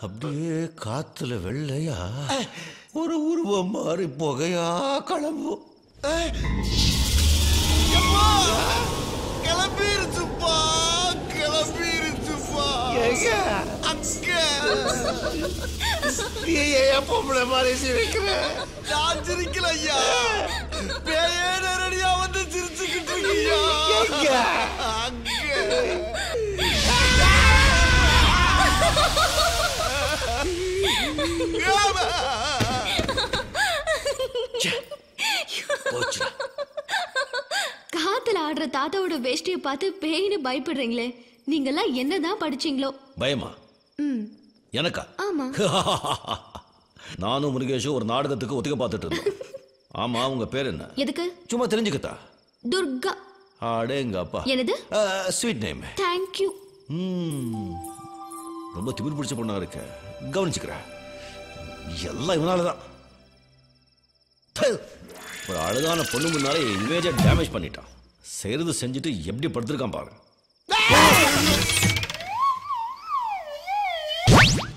அப்படியே காத்துல வெள்ளையா ஒரு உருவம் மாறி புகையா கிளம்பும் எப்பா கிளம்பிருச்சுப்பா கிளம்பிருச்சுப்பா அங்க நீ ஏன் பொம்பளை மாதிரி சிரிக்கிற நான் சிரிக்கல ஐயா பேயே நேரடியா வந்து சிரிச்சுக்கிட்டு இருக்கியா எங்க? அங்க போச்சுடா காத்துல ஆடுற தாத்தாவோட வேஷ்டியை பார்த்து பேய்னு பயப்படுறீங்களே நீங்கெல்லாம் என்னதான் படிச்சீங்களோ பயமா ம் எனக்கா ஆமா நானும் முருகேஷும் ஒரு நாடகத்துக்கு ஒத்துக்க பார்த்துட்டு இருந்தோம் ஆமா உங்க பேர் என்ன எதுக்கு சும்மா தெரிஞ்சுக்கத்தா துர்கா அடே எங்க அப்பா என்னது ஸ்வீட் நேம் தேங்க்யூ ரொம்ப திமிர் பிடிச்ச பொண்ணா இருக்க கவனிச்சுக்கிறேன் எல்லாம் இவனாலதான் ப்பு. ஒரு அழகான பொண்ணு முன்னாலே இமேஜை டேமேஜ் பண்ணிட்டான் செய்யறது செஞ்சுட்டு எப்படி படுத்திருக்கான் பாரு